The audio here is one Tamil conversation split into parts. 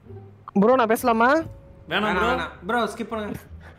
ப்ரோ நான் பேசலாமா வேணாம் வேணாம் ப்ரோ வேணாம் ப்ரோ ஸ்கிப் பண்ணுங்க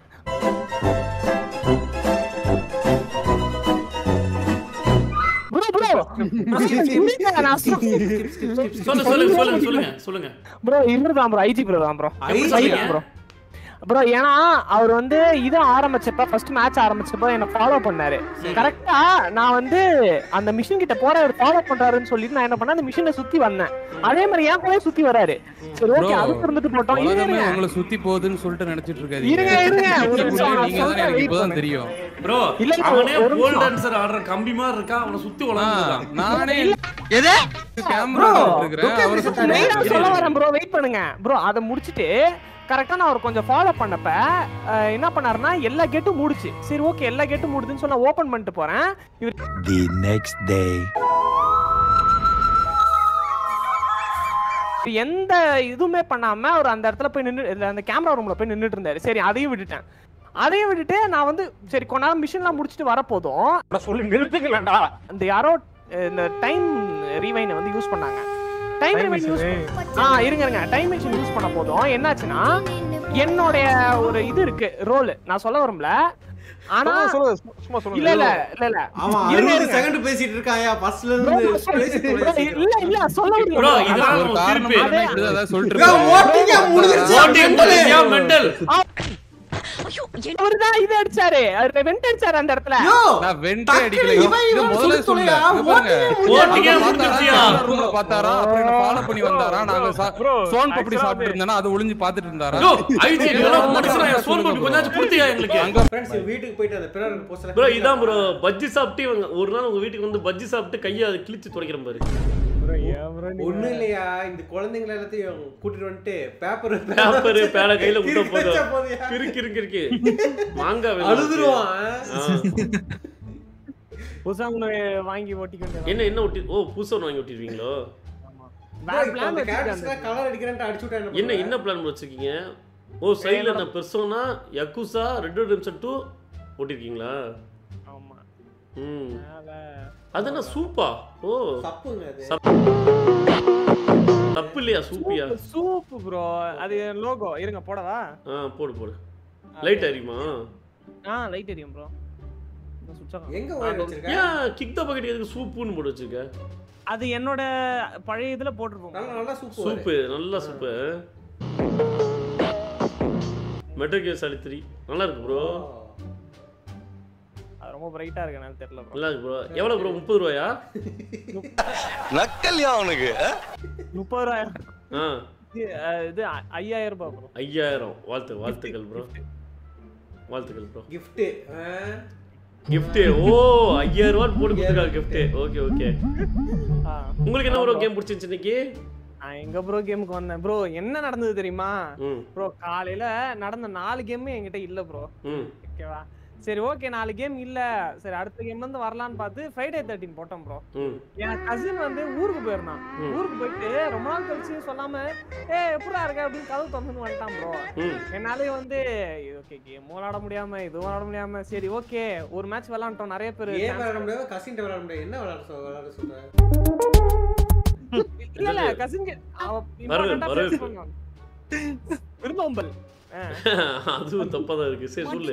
ப்ரோ ப்ரோ நான் சொல்லுங்க சொல்லுங்க சொல்லுங்க சொல்லுங்க சொல்லுங்க ப்ரோ இவரு தான் ப்ரோ ஐஜி ப்ரோ தான் ப்ரோ எப்படி ஐஜி சொல்றீங்க? ப்ரோ ப்ரோ ஏன்னா அவர் வந்து இது ஆரம்பிச்சப்ப ஃபர்ஸ்ட் மேட்ச் ஆரம்பிச்சப்ப என்ன ஃபாலோ பண்ணாரு கரெக்டா நான் வந்து அந்த மிஷின் கிட்ட போற அவர் ஃபாலோ பண்றாருன்னு சொல்லிட்டு நான் என்ன பண்ணேன் அந்த மிஷினை சுத்தி வந்தேன் அதே மாதிரி என் கூட சுத்தி வராரு சரி ஓகே Bro, அதுக்கு இருந்துட்டு போட்டோம் இருங்க, உலகமே இருங்க. உங்களை சுத்தி போகுதுன்னு சொல்லிட்டு நினைச்சிட்டு இருக்காதீங்க இருங்க, இருங்க. ஒரு நிமிஷம், நான் நீங்க தான் சொல்றேன், எனக்கு wait இப்பதான் பண்ணுங்க. தெரியும் ப்ரோ இல்ல, இல்ல, அவனே ஒரு போல் நிமிஷம். டான்சர் ஆடுற கம்பி மாதிரி இருக்கா அவனை சுத்தி ஆ, உலகம் நானே எது கேமரா இருக்கிறேன் அவரை சுத்தி Main ஆ இரு, சொல்ல இரு. வரேன் ப்ரோ வெயிட் பண்ணுங்க ப்ரோ அதை முடிச்சிட்டு கரெக்டா நான் அவர் கொஞ்சம் ஃபாலோ பண்ணப்ப அஹ், என்ன பண்ணாருன்னா எல்லா கேட்டும் மூடுச்சு சரி ஓகே எல்லா கேட்டும் மூடுதுன்னு சொல்லி ஓபன் பண்ணிட்டு போறேன் இவர் The next day. எந்த இதுவுமே பண்ணாம அவர் அந்த இடத்துல போய் நின்று இல்ல, அந்த கேமரா ரூம்ல போய் நின்னுட்டு இருந்தாரு சரி அதையும் விட்டுட்டேன் அதையும் விட்டுட்டு நான் வந்து சரி கொஞ்ச நேரம் மிஷின்லாம் முடிச்சுட்டு வரப்போதும் சொல்லி நிறுத்துக்கலடா அந்த யாரோ அஹ், இந்த டைம் ரீவைனை வந்து யூஸ் பண்ணாங்க டைம் ரிமைன் யூஸ் ஆ இருங்க இருங்க டைம் மிஷின் யூஸ் பண்ண போதும் என்னாச்சுன்னா என்னுடைய ஒரு இது இருக்கு ரோல் நான் சொல்ல வரும்ல ஆனா இல்ல இல்ல இல்ல இல்ல ஆமா இருங்க, அறுபது இருங்க. செகண்ட் பேசிட்டு இருக்காயா ஃபர்ஸ்ட்ல Bro, இருந்து நான் சொல்ல- பேசிட்டு bro, போயா சீக்கிரம். இல்ல இல்ல சொல்ல முடியும் Bro, bro. இதெல்லாம் ஒரு ஒரு காரணம் திருப்பி. இல்லாம இப்படிதான் ஏதாவது சொல்லிட்டு ஏன் இருக்காங்க. ஓட்டிங்க முடிஞ்சிருச்சு ஓட்டிங் முடிஞ்சியா மெண்டல் அவர்தான் இது அடிச்சாரு அவர் வெண்ட் அடிச்சாரு அந்த இடத்துல யோ நான் வெண்டே டக்குனு அடிக்கல இவன் இது இவன் முதல்ல சொல்லி சொல்ல தொலையா, இங்க பாருங்க ஓட்டிங்கே அவர் முடிஞ்சிருச்சியா? பார்த்தாரா, ரூம்ல பார்த்தாரா அப்புறம் என்ன ஃபாலோ பண்ணி வந்தாரா நாங்க சா- bro, சோன் பப்படி actually சாப்பிட்டு இருந்தானா அது ஒளிஞ்சு பார்த்துட்டு இருந்தாரா யோ ஐஜி இதெல்லாம் மனுஷனா சோன் பப்பி கொஞ்சம் கொடுத்தியா எங்களுக்கு அங்க ஃப்ரெண்ட்ஸ் வீட்டுக்கு போயிட்டு அந்த பிறகு போஸ்ட்ல ப்ரோ இதான் ப்ரோ பஜ்ஜி சாப்பிட்டு இவங்க ஒரு நாள் உங்க வீட்டுக்கு வந்து பஜ்ஜி சாப்பிட்டு கையை அதை கிழிச்சு துடைக்கிறேன் பாரு ஒண்ணும் இல்லையா இந்த குழந்தைங்களை எல்லாத்தையும் கூட்டிட்டு வந்துட்டு பேப்பர் பேப்பர் பேட கையில விட்ட வச்சா போதும் போதுயா. கிறுக்கு இருக்கு இருக்கு மாங்காய் வேணும். அழுதுருவான் ஆ. புதுசாங்க வாங்கி ஓட்டிக்கிட்டு என்ன என்ன ஒட்டி ஓ புதுசா ஒண்ணு வாங்கி ஒட்டிடுவீங்களோ வேற இப்ப plan அந்த வச்சிருக்காங்க. characters கலர் அடிக்கிறேன்ட்டு அடிச்சு விட்டா என்ன என்ன பிளான் வச்சிருக்கீங்க ஓ சைடுல நான் Persona Yakuza Red Dead Redemption 2 ஒட்டிருக்கீங்களா ஆமா ம் மேல அது என்ன சூப்பா ஓ தப்புங்க அது சப்- தப்பு இல்லையா சூப்பியா சூப் ப்ரோ அது லோகோ இருங்க போடவா ஆ போடு போடு லைட் அறியுமா ஆ லைட் எரியும் ப்ரோ சுவிட்ச் ஆஃப் எங்க ஒயர் வச்சிருக்க ஏன் கிக் த பக்கெட் எதுக்கு சூப்புன்னு போட்டு வச்சிருக்க அது என்னோட பழைய இதுல போட்டுருப்போம் நல்லா நல்லா சூப்பு சூப்பு நல்ல சூப்பு மெட்டல் கியர் சாலி த்ரீ நல்லா இருக்கு ப்ரோ அது ரொம்ப பிரைட்டா இருக்கு எனக்கு தெரியல ப்ரோ நல்லா இருக்கு ப்ரோ எவ்வளவு ப்ரோ முப்பது ரூபாயா நக்கல்யா அவனுக்கு முப்பது ரூபாய் ஆ இது, அஹ், இது ஐ- ஐயாயிரம் ரூபாய் ப்ரோ ஐயாயிரம் வாழ்த்து வாழ்த்துக்கள் ப்ரோ வாழ்த்துக்கள் ப்ரோ gift கிஃப்ட் ஓ ஐயாயிரம் ரூபாய் போட்டு கொடுத்துருக்காங்க கிஃப்ட் ஓகே ஓகே உங்களுக்கு என்ன ப்ரோ கேம் பிடிச்சிருச்சு இன்னைக்கு நான் எங்க ப்ரோ கேமுக்கு வந்தேன் ப்ரோ என்ன நடந்தது தெரியுமா ம் ப்ரோ காலையில நடந்த நாலு கேமும் என்கிட்ட இல்ல ப்ரோ ம் ஓகேவா சரி ஓகே நாலு கேம் இல்ல சரி அடுத்த கேம்ல இருந்து வரலான்னு பார்த்து ஃப்ரைடே தேர்ட்டின் போட்டோம் ப்ரோ ம் என் கசின் வந்து ஊருக்கு போயிருந்தான் ம். ஊருக்கு போயிட்டு ரொம்ப நாள் கழிச்சு சொல்லாம ஏ எப்படா இருக்க அப்படின்னு கதவு திறந்து வந்துட்டான் ப்ரோ ம் என்னாலே வந்து ஓகே கேம் விளாட முடியாம இதுவும் விளாட முடியாம சரி ஓகே ஒரு மேட்ச் விளாண்டோம் நிறைய பேர் ஏன் விளையாட முடியாது கசின் விளையாட முடியாது என்ன விளையாட சொல் விளையாட சொல்ற இல்ல இல்ல கசின் வரவேற்பு, வரவேற்பு. விருந்தோம்பல் ஆ. அதுவும் தப்பா தான் இருக்கு சரி சொல்லு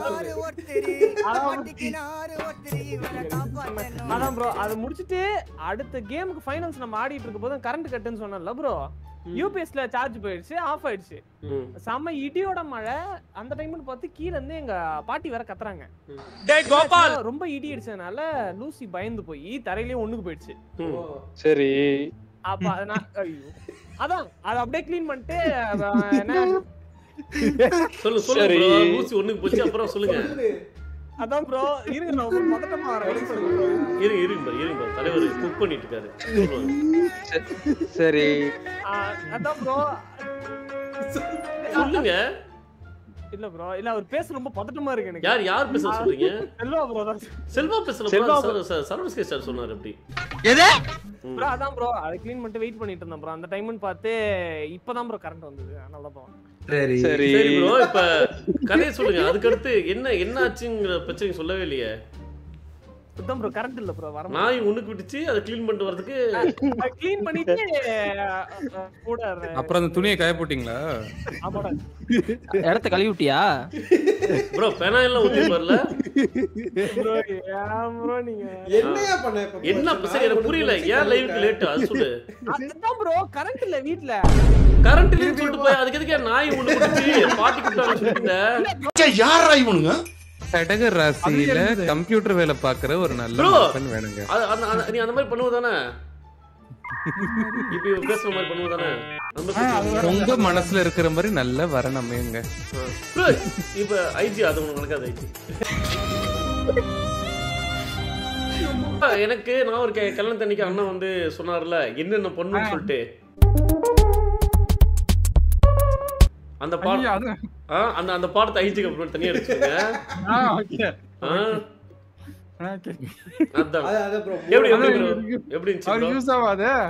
அதான் ப்ரோ அதை முடிச்சிட்டு அடுத்த கேமுக்கு ஃபைனல்ஸ் நம்ம ஆடிட்டு இருக்க போது கரண்ட் கட்டுன்னு சொன்னேன்ல ப்ரோ யூபிஎஸ்ல சார்ஜ் போயிடுச்சு ஆஃப் ஆயிடுச்சு ம் செம்ம இடியோட மழை அந்த டைம்னு பார்த்து கீழ இருந்து எங்க பாட்டி வேற கத்துறாங்க டேய் கோபால் ரொம்ப இடி அடிச்சதுனால லூசி பயந்து போய் தரையிலேயே ஒண்ணுக்கு போயிடுச்சு ம் சரி அப்ப அது நான் ஐயோ அதான் அதை அப்படியே க்ளீன் பண்ணிட்டு அஹ், என்ன சொல்லு சொல்லு சரி. ப்ரோ லூசி ஒண்ணுக்கு போச்சு அப்புறம் சொல்லுங்க அதான் ப்ரோ இருங்க நான் ஒரு பதட்டமா வரேன் வெளிய சொல்லுங்க bro. இருங்க இருங்க bro, இருங்க bro. தலைவர் குக் பண்ணிட்டு இருக்காரு சொல்லுவாங்க. சரி ஆஹ், அதான் ப்ரோ சொல்லுங்க இல்ல ப்ரோ இல்ல அவர் பேச ரொம்ப பதட்டமா இருக்கு எனக்கு யார் யார் பேச சொல்றீங்க செல்வா ப்ரோ தான் செல்வா பேசல செல்வா சரவணஸ் கே சார் சொன்னாரு அப்படி எது ப்ரோ அதான் ப்ரோ அதை க்ளீன் பண்ணிட்டு வெயிட் பண்ணிட்டு இருந்தேன் ப்ரோ அந்த டைம்னு பார்த்து இப்பதான் ப்ரோ கரண்ட் வந்தது அதனால தான் சரி சரி சரி ப்ரோ இப்ப கதையை சொல்லுங்க அதுக்கு அடுத்து என்ன என்ன ஆச்சுங்கிற பிரச்சனை சொல்லவே இல்லையே சுத்தம் ப்ரோ கரண்ட் இல்ல ப்ரோ வர நாய் ஒண்ணுக்கு விட்டுச்சு அதை க்ளீன் பண்ணிட்டு வரதுக்கு க்ளீன் பண்ணிட்டு அஹ், அஹ், கூட அப்புறம் அந்த துணியை காய போட்டீங்களா ஆமாடா இடத்த கழுவி விட்டியா ப்ரோ பெனாயிலாம் ஊத்தி வரல ப்ரோ ஏன் ப்ரோ நீங்க என்னையா பண்ண இப்ப என்ன சரி எனக்கு புரியல ஏன் லைவுக்கு லேட் அது சொல்லு அதுதான் ப்ரோ கரண்ட் இல்ல வீட்ல கரண்ட் இல்லைன்னு சொல்லிட்டு போய் அதுக்கு எதுக்கு நாய் ஒண்ணு விட்டுச்சு பாட்டி கூப்பிட்டாங்க சொல்லிட்டு யாரா இவனுங்க கடக ராசியில கம்ப்யூட்டர் வேலை பாக்குற ஒரு நல்ல Bro. மனுஷன் வேணுங்க அது அந்த- அந்த- நீ அந்த மாதிரி பண்ணுவதானே இப்ப இவ பேசுற மாதிரி பண்ணுவதானே அந்த மாதிரி பேசுவ. உங்க மனசுல இருக்கிற மாதிரி நல்ல வரன் அமையுங்க Bro, இப்ப ஐஜி அது உனக்கு நடக்காது ஐஜி எனக்கு நான் ஒரு கே- கல்யாணத்தன்னைக்கு அண்ணன் வந்து சொன்னார்ல என்னென்ன பண்ணுன்னு சொல்லிட்டு அந்த பாடம் ஆ, அந்த அந்த பாடத்தை ஐஜிக்கு அப்புறம் தனியா எடுத்துங்க ஆ, அதான் அது அது ப்ரோ எப்படி எப்படி bro? எப்படி இருந்துச்சு bro?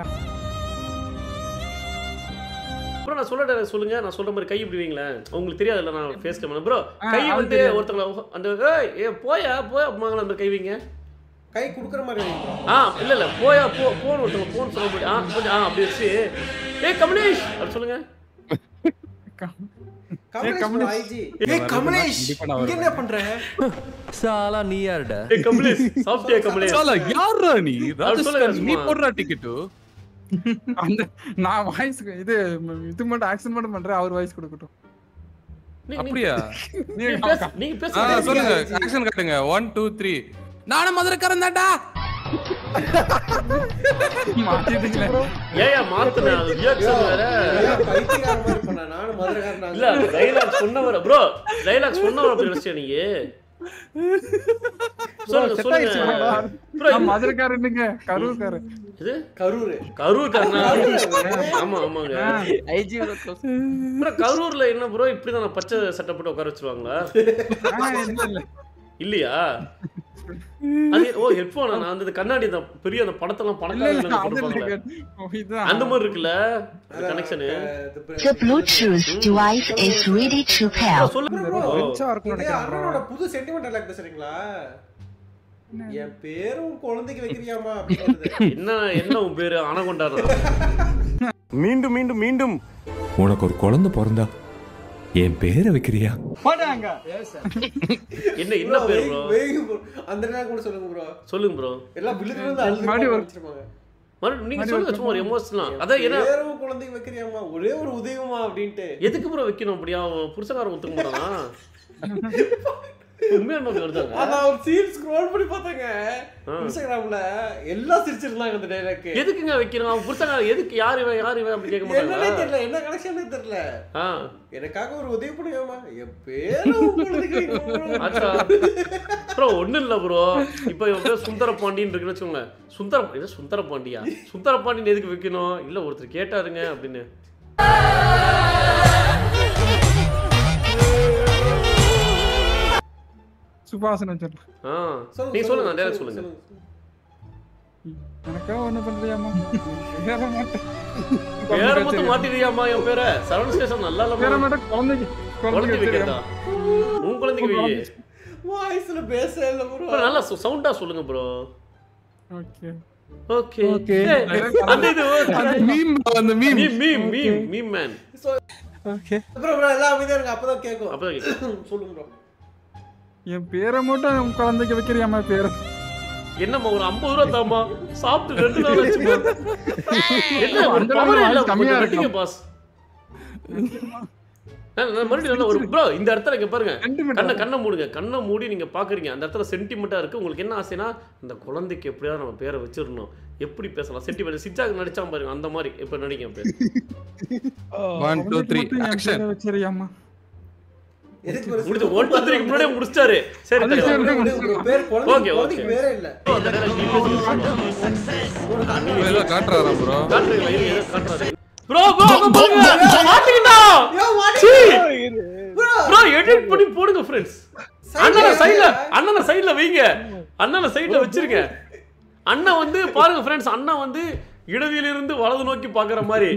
ப்ரோ நான் சொல்ல dialogue சொல்லுங்க நான் சொல்ற மாதிரி கை இப்படி வைங்களேன் உங்களுக்கு தெரியாதுல்ல நான் ஃபேஸ் கேமரா ப்ரோ கை வந்து ஒருத்தங்கள அந்த ஏய் ஏ போயா போயா அம்மாங்கள அந்த கை வைங்க கை குடுக்குற மாதிரி வைங்க bro. ஆ இல்ல இல்ல போயா போ போன் ஒருத்தங்க போன் சொல்ல முடியும் ஆ கொஞ்சம் ஆ அப்படி வச்சு ஏய் கமலேஷ் அப்படி சொல்லுங்க கமலேஷ் bro, IG. ஏய் கமலேஷ் கண்டிப்பா நான் இங்க என்ன பண்ற சாலா நீ யாருடா ஏய் கமலேஷ் சாப்பிட்டியா கமலேஷ் சாலா, யார்ரா நீ அது சொல்லுங்க ராஜஸ்தான் நீ சும்மா. போடுறா டிக்கெட்டு அந்த நான் வாய்ஸ் இது இது மட்டும் ஆக்சன் மட்டும் பண்றேன் அவர் வாய்ஸ் கொடுக்கட்டும் நீங்க- அப்படியா நீங்க பேச- நீங்க ஆ, பேசுங்க சொல்லுங்க ஆக்ஷன் காட்டுங்க ஒன் டூ த்ரீ நானும் மதுரைக்காரன் தான்டா மாத்திட்டீங்களே ஏயா மாத்துன அது ரியாக்ஷன் வேற ஏன் பைத்தியக்கார மாதிரி பண்ண நானும் மதுரைக்காரன் இல்ல டைலாக் சொன்னவர ப்ரோ டைலாக் சொன்னவர அப்படி நினைச்சியா நீங்க சொல்லுங்க set சொல்லுங்க ஆயிடுச்சு bro. ப்ரோ நான் மதுரைக்காரனுங்க கரூர்காரன் இது கரூர் கரூர் காரனா ஆமா ஆமாங்க ஐஜி ப்ரோ கரூர்ல என்ன ப்ரோ இப்படிதான் பச்சை சட்டை போட்டு உட்கார வச்சிருவாங்களா இல்ல இல்ல இல்லையா அது ஓ ஹெட்போன் நான் அந்த கண்ணாடி அந்த பெரிய அந்த படத்தெல்லாம் இல்ல இல்ல படக்காரங்க அது போட்டுருப்பாங்களே இல்லைங்க. ஓ, இதுதான். அந்த மாதிரி இருக்குல்ல கனெக்ஷனு The Bluetooth device is ready to pair. சொல்லுங்க bro. bro. ரிச்சா இருக்கும்னு இதே நினைக்கிறேன் bro. அண்ணனோட புது சென்டிமெண்ட் டைலாக் பேசுறீங்களா என் பேரும் குழந்தைக்கு வைக்கிறியாமா அப்படின்னு வருது. என்ன என்ன உன் பேரு அனகொண்டானா மீண்டும் மீண்டும் மீண்டும் உனக்கு ஒரு குழந்தை பிறந்தா என் பேரை வைக்கிறியா என்ன என்ன பேரு ப்ரோ வெயிங்க bro. அந்த டைலாக் கூட சொல்லுங்க ப்ரோ சொல்லுங்க ப்ரோ எல்லாம் விழுந்து விழுந்து அழுது மறுபடியும் ஒரு- வச்சிருப்பாங்க மறுபடியும் நீங்க சொல்லுங்க சும்மா ஒரு எமோஷனலா அதான் என்ன பேரும் குழந்தைக்கு வைக்கிறியாமா ஒரே ஒரு உதயமா அப்படின்ட்டு எதுக்கு ப்ரோ வைக்கணும் அப்படியா அவன் புருஷக்காரன் ஒத்துக்க மாட்டானா உண்மையா என்ன வருதாங்க அதான் ஒரு சீன் ஸ்க்ரோல் பண்ணி பார்த்தாங்க ஆ. இன்ஸ்டாகிராம்ல எல்லாம் சிரிச்சிருந்தாங்க அந்த டைலாக் எதுக்குங்க வைக்கணும் அவன் புருஷக்காரன் எதுக்கு யார் இவன் யார் இவன் அப்படி கேட்க என்னன்னே மாட்டாங்களா தெரியல என்ன கனெக்ஷனே தெரியல ஆ எனக்காக ஒரு உதவி பண்ணுங்கம்மா என் பேரும் குழந்தைக்கு வைக்கணும் அச்சா ப்ரோ ஒண்ணும் இல்ல ப்ரோ இப்போ இவன் பேர் சுந்தர பாண்டியன் இருக்குன்னு வச்சுக்கோங்க சுந்தர என்ன சுந்தர பாண்டியா சுந்தர பாண்டியன் எதுக்கு வைக்கணும் இல்ல ஒருத்தர் கேட்டாருங்க அப்படின்னு சுபாசனம் சொல்றேன் ஆ நீங்க சொல்லுங்க அந்த dialogue சொல்லுங்க எனக்கா ஒண்ணு பண்றியாமா வேற மாட்டேன் பேரை மட்டும் மாத்திடுறியாமா என் பேரை சரவண ஸ்டேஷன் நல்லா வேற இல்ல மாட்டேன் குழந்தைக்கு குழந்தைக்கு குழந்தைக்கு வைக்கிறதா உன் குழந்தைக்கு வை வாய்ஸ்ல பேச இல்ல ப்ரோ ப்ரோ நல்லா சவுண்டா சொல்லுங்க ப்ரோ ஓகே ஓகே Okay. அந்த இது அந்த மீம் அந்த meme meme meme meme meme man okay bro bro எல்லாம் அமைதியா இருங்க அப்பதான் கேக்கும் அப்பதான் கேக்கும். சொல்லுங்க ப்ரோ என் பேரை மட்டும் உன் குழந்தைக்கு வைக்கிறியாமா பேரை என்னம்மா ஒரு ஐம்பது ரூபா தாமா சாப்பிட்டு ரெண்டு நாள் ஆச்சுமா என்ன ஒரு அந்த பவர் அளவு இல்ல கம்மியா கொஞ்சம் இருக்கும். வெட்டிங்க பாஸ் மறுபடியும் நல்ல ஒரு ப்ரோ இந்த இடத்துல இங்க பாருங்க Sentiment கண்ணை கண்ணை மூடுங்க கண்ணை மூடி நீங்க பாக்குறீங்க அந்த இடத்துல சென்டிமெண்டா இருக்கு உங்களுக்கு என்ன ஆசைனா அந்த குழந்தைக்கு எப்படியாவது நம்ம பேரை வச்சிடணும் எப்படி பேசலாம் சென்டிமெண்ட் சிச்சாக நடிச்சா பாருங்க அந்த மாதிரி இப்ப நடிங்க பேர் ஒன் டூ த்ரீ ஆக்ஷன் வச்சிருக்கியாமா எதுக்கு bro? முடிச்சு ஒன் டூ த்ரீக்கு முன்னாடியே முடிச்சிட்டாரு சரி அது தலைவா. சரி. விடு, விடு, bro. பேர் குழந்தைக்கு Okay, okay. குழந்தைக்கு பேரே இல்ல அந்த dialogue நீ பேசுங்க. ஏதோ காட்டுறாரா ப்ரோ காட்டுறீங்களா? இருங்க, இருங்க, காட்டுறாரு. Bro, bro, அங்க பாருங்க. மாட்டிக்கிட்டா. யோ, மாட்டி- சீ. bro, Bro, edit பண்ணி போடுங்க friends. side அண்ணனை ல சைடுல வைங்க. அண்ணனை சைடுல வைங்க அண்ணனை சைடுல வச்சிருங்க அண்ணன் வந்து பாருங்க ஃப்ரெண்ட்ஸ் அண்ணன் வந்து இடதிலிருந்து வலது நோக்கி பாக்குற மாதிரி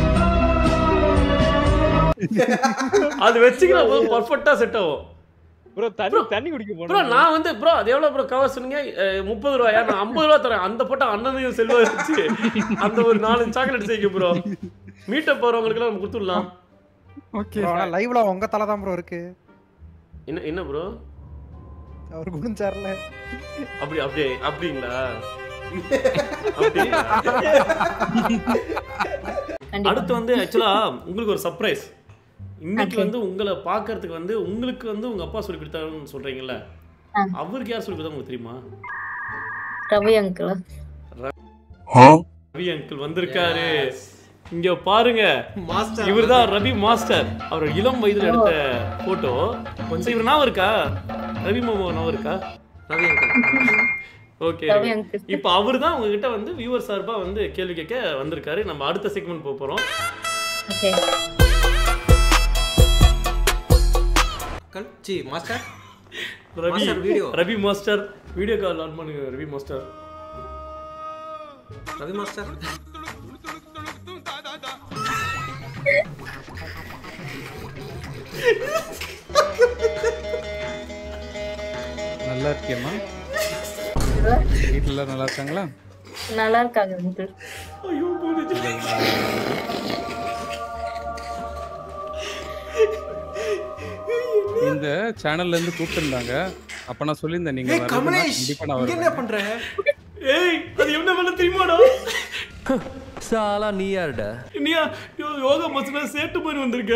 அது வச்சுக்கிற போது பர்ஃபெக்ட்டா செட் ஆகும் ப்ரோ தண்ணி தண்ணி குடிக்க ப்ரோ போனோம் நான் வந்து ப்ரோ அது எவ்வளோ ப்ரோ கவர் சொன்னீங்க அஹ், முப்பது ரூபாயா நான் ஐம்பது ரூபா தரேன் அந்த போட்டோ அண்ணனையும் செல்வா வச்சு அந்த ஒரு நாலு சாக்லேட் செய்யுங்க ப்ரோ மீட்டப் போகிறவங்களுக்குலாம் நம்ம கொடுத்துடலாம் ஓகே லைவ்ல உங்க தலை தான் ப்ரோ இருக்கு என்ன என்ன ப்ரோ அவர் குடிஞ்சார்ல அப்படி அப்படியே அப்படிங்களா அப்படிங்களா? அடுத்து வந்து ஆக்சுவலா உங்களுக்கு ஒரு சர்ப்ரைஸ் இன்னைக்கு வந்து உங்களை பார்க்கறதுக்கு வந்து உங்களுக்கு வந்து உங்க அப்பா சொல்லி கொடுத்தாருன்னு சொல்றீங்கல்ல அவருக்கு யார் சொல்லி கொடுத்தா உங்களுக்கு தெரியுமா ரவி அங்கிள் ரவி அங்கிள் வந்திருக்காரு இங்க பாருங்க மாஸ்டர் இவர்தான் ரவி மாஸ்டர் அவர் இளம் வயதுல எடுத்த போட்டோ கொஞ்சம் இவர் ஞாபகம் இருக்கா ரவி மாமா ஞாபகம் இருக்கா Ravi uncle okay Ravi uncle. இப்போ அவர் தான் உங்ககிட்ட வந்து வியூவர் சார்பா வந்து கேள்வி கேட்க வந்திருக்காரு நம்ம அடுத்த செக்மெண்ட் போக போறோம் ஓகே கல் சி master Ravi master video Ravi master video call on பண்ணுங்க ரவி மாஸ்டர் ரவி மாஸ்டர் நல்லா இருக்கியம்மா வீட்டுல எல்லாரும் நல்லா இருக்காங்களா நல்லா இருக்காங்க அங்கிள் ஐயோ போடுச்சு இந்த சேனல்ல இருந்து கூப்பிட்டுருந்தாங்க அப்ப நான் சொல்லியிருந்தேன் நீங்க ஏய் வரதுன்னா கமலேஷ் கண்டிப்பா நான் இங்க என்ன வருவேன் பண்ற ஏய் அது என்ன வேலை தெரியுமாடா சாலா நீ யாருடா நீ யோ- யோகா மசனா சேட்டு மாதிரி வந்திருக்க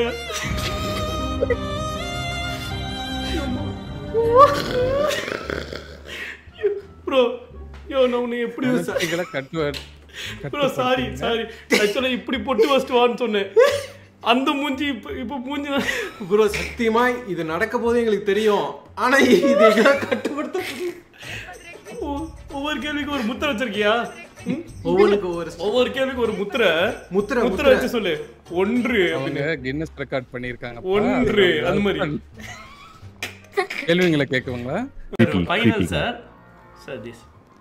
ப்ரோ யோ நான் உன்னை எப்படி குட்டிகளை கட்டுவார் ப்ரோ சாரி சாரி ஆக்சுவலா இப்படி பொட்டு ஃபர்ஸ்ட் வான்னு சொன்னேன் அந்த மூஞ்சி இப்போ இப்போ மூஞ்சி தான் ப்ரோ சத்தியமா இது நடக்க போது எங்களுக்கு தெரியும் ஆனா இது எங்களை கட்டுப்படுத்த ஒ- ஒவ்வொரு கேள்விக்கும் ஒரு முத்திரை வச்சிருக்கியா ம்? ஒவ்வொன்றுக்கு ஒவ்வொரு ஒவ்வொரு கேள்விக்கும் ஒரு முத்திரை முத்திரை, முத்திரை முத்திரை. வச்சு சொல்லு ஒன்று அவங்க கின்னஸ் ரெக்கார்ட் பண்ணிருக்காங்க ஒன்று அது மாதிரி கேள்விங்களை கேட்குவாங்களா final sir sir this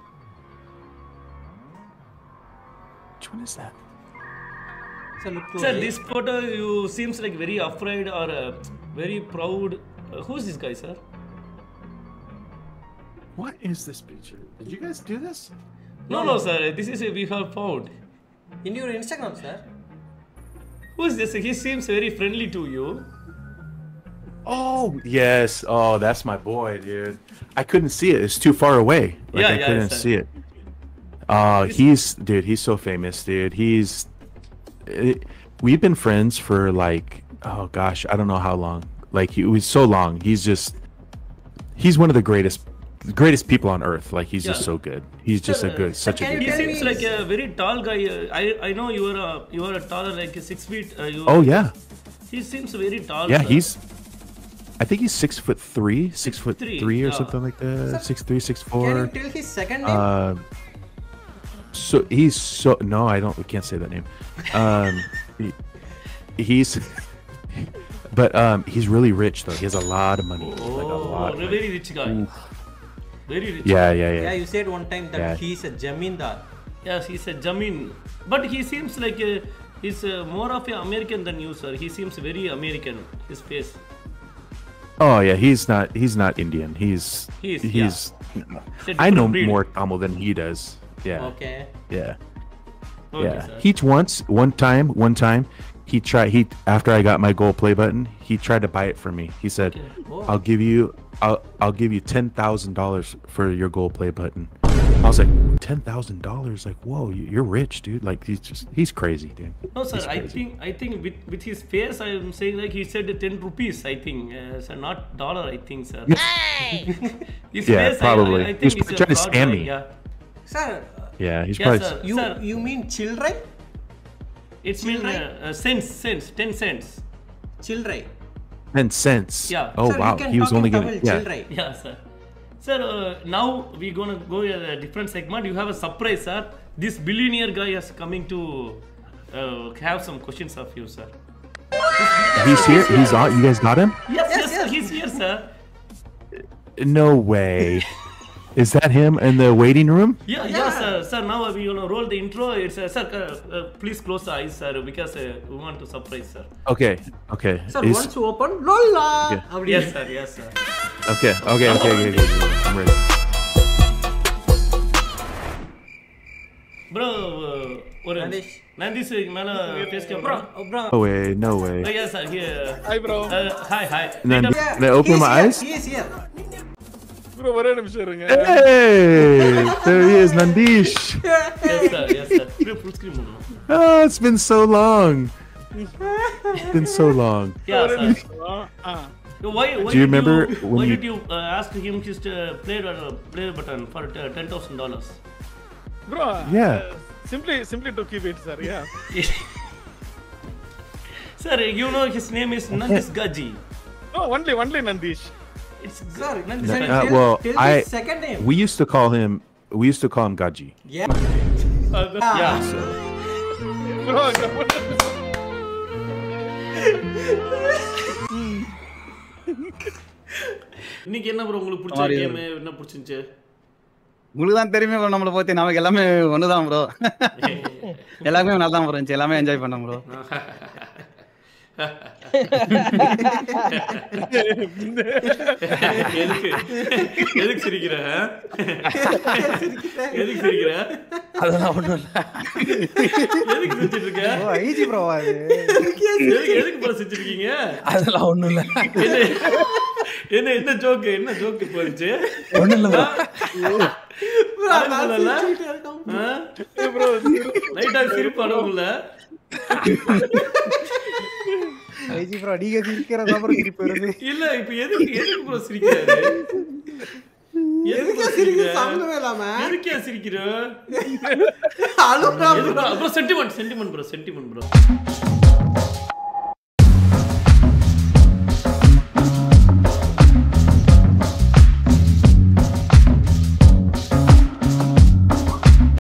Which one is that? Sir, this photo you seems like very afraid or uh, very proud. Uh, who's this guy, sir? What is this picture? Did you guys do this? No, no, sir. This is a we have found. In your Instagram, sir. Who's this? He seems very friendly to you. Oh yes. Oh, that's my boy, dude. I couldn't see it. It's too far away. Like Yeah, I yeah, couldn't sir. see it. Uh, he's dude. He's so famous, dude. He's. It, we've been friends for like oh gosh, I don't know how long. Like he was so long. He's just. He's one of the greatest, greatest people on earth. Like he's just Yeah. so good. He's just a good, such a He good. seems like a very tall guy. Uh, I I know you are a you are a taller like six feet. Uh, you, Oh yeah, He seems very tall. yeah. sir. He's. I think he's six foot three, six foot three, three or yeah. something like that. Six three, six Can four. you tell his second name? Uh, so he's so no, I don't. We can't say that name. Um, he, he's, but um, he's really rich though. He has a lot of money, like a Oh, lot. of a money. very rich guy. Very rich. Yeah, yeah, yeah, yeah. you said one time that Yeah. he's a jamindar. Yes, he's a Jamin. But he seems like a, he's uh more of an American than you, sir. He seems very American. His face. Oh yeah, he's not. He's not Indian. He's He is, he's. It's a I know different breed. more Tamil than he does. Yeah. Okay. Yeah. Okay, yeah. sir. He once, one time, one time, he tried. He after I got my gold play button, he tried to buy it from me. He said, Oh. "I'll give you, I'll, I'll give you ten thousand dollars for your gold play button." I was like, ten thousand dollars? Like, whoa, you- you're rich, dude. Like, he's just, he's crazy, dude. No, sir. He's I crazy. think I think with with his face, I am saying like he said ten rupees. I think, uh, sir, not dollar. I think, sir. his Yeah, face, probably. I, I, I He was think he's a trying to fraud scam guy, me. Yeah. Sir, Yeah, he's Yes, probably. sir. you Sir. you mean children? It's mean uh, uh, cents, cents, ten cents. Children. Ten cents. Yeah. Oh Sir, you wow, can he was talk only in gonna. Tamil, Yeah. children. Yeah, sir. Sir, uh, now we're gonna go a different segment. You have a surprise, sir. This billionaire guy is coming to uh, have some questions of you, sir. He's here. He's on. You guys got him? Yes, yes, sir. He's here, sir. No way. Is that him in the waiting room? Yeah, yeah, sir. Sir, now we're gonna roll the intro. It's uh, sir. Uh, uh, please close the eyes, sir, because uh, we want to surprise, sir. Okay. Okay. Sir, Is- once you open, lola. Okay. அப்படி Yes, sir. Yes, sir. Okay, okay, okay, okay, okay. I'm ready. Bro ஒரு நந்தீஷ் மேல face camera No way, no way. Yes sir here hi bro hi hi And then, then I open my eyes. Bro ஒரே நிமிஷம் இருங்க Hey, there he is, Nandish. Yes sir yes sir full screen பண்ணனும் Oh, it's been so long. It's been so long. Yeah sir ஆ Why, why Do you did remember you, when why you- did you uh, ask him his uh, play uh, play button for uh, ten thousand dollars? Bro Yeah. Simply simply to keep it sir yeah Sir, you know his name is Nandis Gaji. No only only Nandish It's Sir, Nandis Sir, Uh, Gaji. Tell- well, tell I his second name. we used to call him we used to call him Gaji. yeah. Bro இன்னைக்கு என்ன ப்ரோ உங்களுக்கு பிடிச்ச மாதிரி கேம் என்ன பிடிச்சிருந்துச்சு உங்களுக்கு தான் தெரியுமே bro நம்மளை பத்தி நமக்கு எல்லாமே ஒண்ணுதான் ப்ரோ எல்லாமே நல்லா தான் ப்ரோ இருந்துச்சு எல்லாமே என்ஜாய் பண்ணோம் ப்ரோ எதுக்கு எதுக்கு சிரிக்கிற ஆ? எதுக்கு சிரிக்கிற அதெல்லாம் ஒண்ணும் இல்ல எதுக்கு சிரிச்சிட்டு இருக்க ஓ ஐஜி ப்ரோ அது எதுக்கு எதுக்கு ப்ரோ சிரிச்சிருக்கீங்க அதெல்லாம் ஒண்ணும் இல்ல என்ன என்ன என்ன ஜோக்கு என்ன ஜோக்கு போயிடுச்சு ஒண்ணும் இல்ல bro. லைட்டா சிரிப்பு அடவும்ல ஐஜி ப்ரோ நீங்க சிரிக்கிறத அப்புறம் சிரிப்பு வருது இல்ல இப்ப எதுக்கு எதுக்கு ப்ரோ சிரிக்கிறாரு எதுக்கு bro சிரிக்க சிரிக்கிற? சம்மந்தமே இல்லாம எதுக்கே சிரிக்கிற அழுகுறா எதுக்கு bro? அப்புறம் sentiment sentiment bro sentiment bro